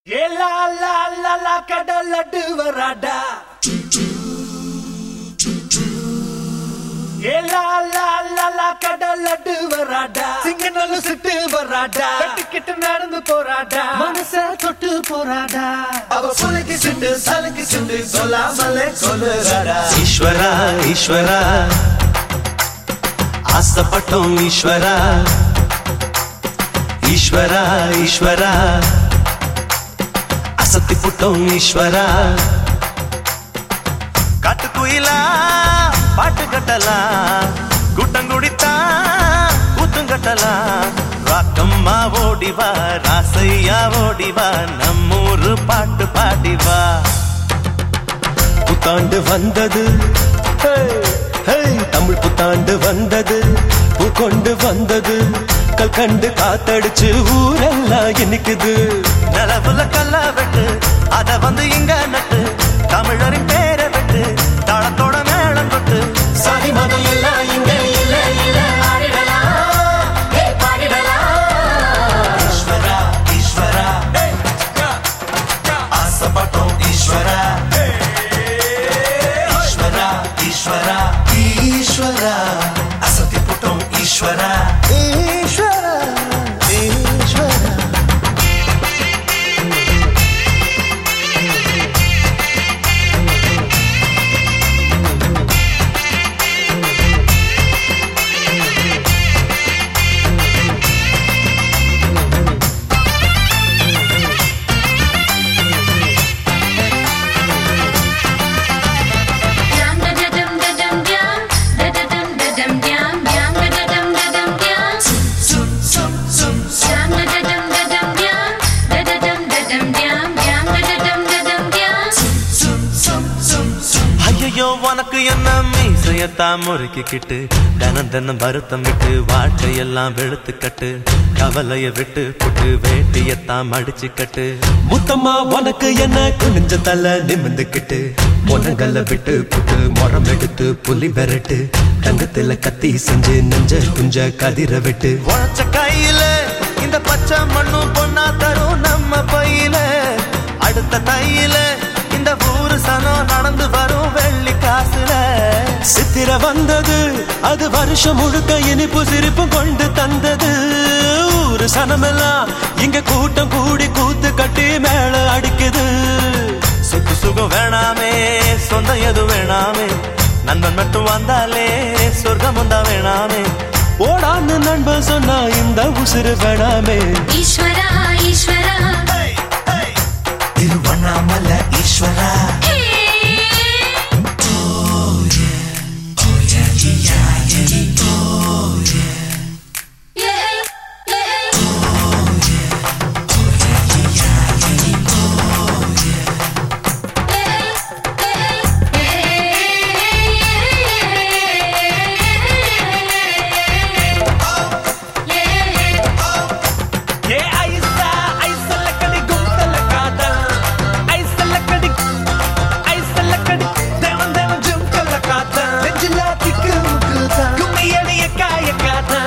ஏ லா லா லா லா கடல் அடு வராடா ஏ லா லா லா லா கடல் அடு வராடா சிங்கநல்லு சுட்டு வராடா கட்டிக்கிட்டு நடந்து போராடா மனச தொட்டு போராடா அவ சுலகி சுண்டு சலகி சுண்டு சொல்லாமலே சொல்லுறாடா ஈஸ்வரா ஈஸ்வரா ஆசைப்பட்டோம் ஈஸ்வரா ஈஸ்வரா ஈஸ்வரா அசத்தி புட்டோம் ஈஸ்வரா காட்டுக்குயிலா பாட்டு கட்டலாம் கூட்டம் குடித்தா கூத்தும் கட்டலாம் ராக்கம்மா ஓடிவா ராசையா ஓடிவா நம்மூரு பாட்டு பாடிவா புத்தாண்டு வந்தது ஹே, ஹே, தமிழ் புத்தாண்டு வந்தது பூ கொண்டு வந்தது கல் கண்டு காத்தடிச்சு ஊரெல்லாம் இனிக்குது நிலவுல கல்லா வெட்டு அத வந்து இங்க நட்டு தமிழரின் பேரை வெட்டு தாளத்தோட மேளம் கொட்டு சாதி மதம் எல்லாம் இங்க இல்ல இல்ல ஈஸ்வரா ஈஸ்வரா ஆசைப்பட்டோம் ஈஸ்வரா ஈஸ்வரா ஈஸ்வரா ஈஸ்வரா அசத்தி புட்டோம் ஈஸ்வரா ஈஸ்வரா ஈஸ்வரா சும் சும் சும் சும் சும் சும் சும் ஐயோ உனக்கு என்ன மீசையத்தான் முறுக்கிக்கிட்டு தினம் தினம் வருத்தம் விட்டு வாழ்க்கையெல்லாம் வெளுத்து கட்டு கவலைய விட்டு புட்டு வேட்டியத்தான் மடிச்சு கட்டு முத்தம்மா உனக்கு என்ன குனிஞ்ச தலை நிமிந்துக்கிட்டு முனங்கல்ல விட்டு புட்டு முறம் எடுத்து புலி பெரட்டு தங்கத்துல கத்தி செஞ்சு நெஞ்ச குஞ்ச கதிர விட்டு உழைச்ச கையில இந்த பச்சை மண்ணும் பொண்ணா தரும் நம்ம பையில அடுத்த தையில இந்த ஊரு சனம் நடந்து வரும் வெள்ளி காசுல சித்திர வந்தது அது வருஷம் முழுக்க இனிப்பு சிரிப்பு கொண்டு தந்தது ஊரு சனமெல்லாம் இங்க கூட்டம் கூடி கூத்து கட்டி மேல அடிக்குது சொத்து சுகம் வேணாமே சொந்தம் எது வேணாமே நண்பன் மட்டும் வந்தாலே சொர்க்கம் வந்தா வேணாமே ஓடான்னு நண்பன் சொன்னா இந்த உசுறு வேணாமே ஈஸ்வரா ஈஸ்வரா திருவண்ணாமலை ஈஸ்வரா ஹே யே யே ஏ ஐசா ஐசல்ல கடி குந்தல காதா ஐசல்ல கடி ஐசல்ல கடி தேவன் தேவன் ஜும்கல்ல காதா நெஞ்சில திக்கு முக்குதா கும்மி அடிய காய காதா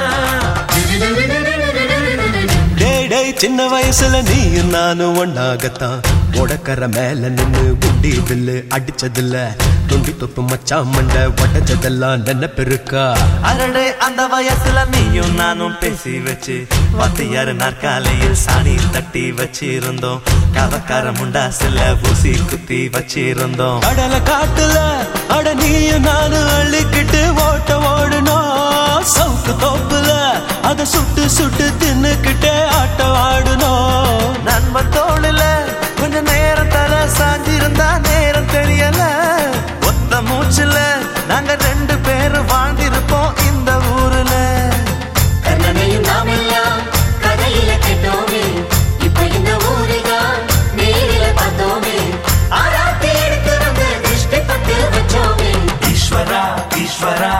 டேய் டேய் சின்ன வயசுல நீயும் நானும் ஒன்னாகத்தான் உடக்கற மேல நின்னு குண்டி வில்லு அடிச்சதில்ல துண்டி தொப்பு மச்சான் மண்ட உடச்சதெல்லாம் நினைப்பிருக்கா அரடே அந்த வயசுல நீயும் நானும் பேசி வச்சு வாத்தியார் நாற்காலையில் சாணி தட்டி வச்சிருந்தோம் கவக்கார முண்டாசுல ஊசி குத்தி வச்சிருந்தோம் கடலை காட்டுல அட நீயும் நானும் அள்ளிக்கிட்டு ஓட்ட ஓடணும் சவுக்கு தோப்புல அத சுட்டு சுட்டு தின்னுக்கிட்டே ஆட்டம் ஆடணும் நண்பன் தோளுல கொஞ்ச நேரம் தலை சாஞ்சிருந்தா நேரம் தெரியல ஒத்த மூச்சுல நாங்க ரெண்டு பேரும் வாழ்ந்திருப்போம் இந்த ஊருல கண்ணனையும் நாமெல்லாம் கதையில கேட்டோமே இப்ப இந்த ஊரிதான் நேரில பார்த்தோமே ஆராத்தி எடுத்து வந்து திருஷ்டி பட்டு வச்சோமே ஈஸ்வரா ஈஸ்வரா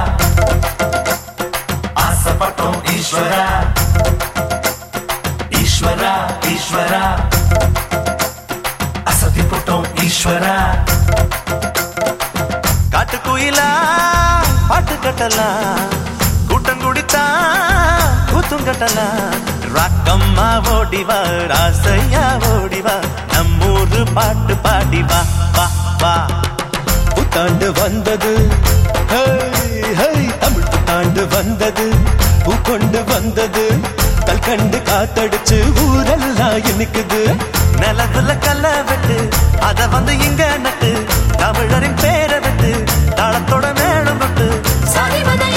ஆசைப்பட்டோம் ஈஸ்வரா ஈஸ்வரா ஈஸ்வரா அசதி போட்டோம் ஈஸ்வரா காட்டுக்குயிலா பாட்டு கட்டலாம் கூட்டம் குடித்தா கூத்தும் கட்டலாம் ராக்கம்மா ஓடிவா ராசையா ஓடிவா நம்ம வா வா வா புத்தாண்டு வந்தது ஹே, ஹே, தமிழ் புத்தாண்டு வந்தது பூ கொண்டு வந்தது கல்கண்டு காத்தடிச்சு ஊரெல்லாம் இனிக்குது நிலத்துல கல்ல வெட்டு அத வந்து இங்க நட்டு தமிழரின் பேரை விட்டு தாளத்தோட மேளம் விட்டு சாதி மத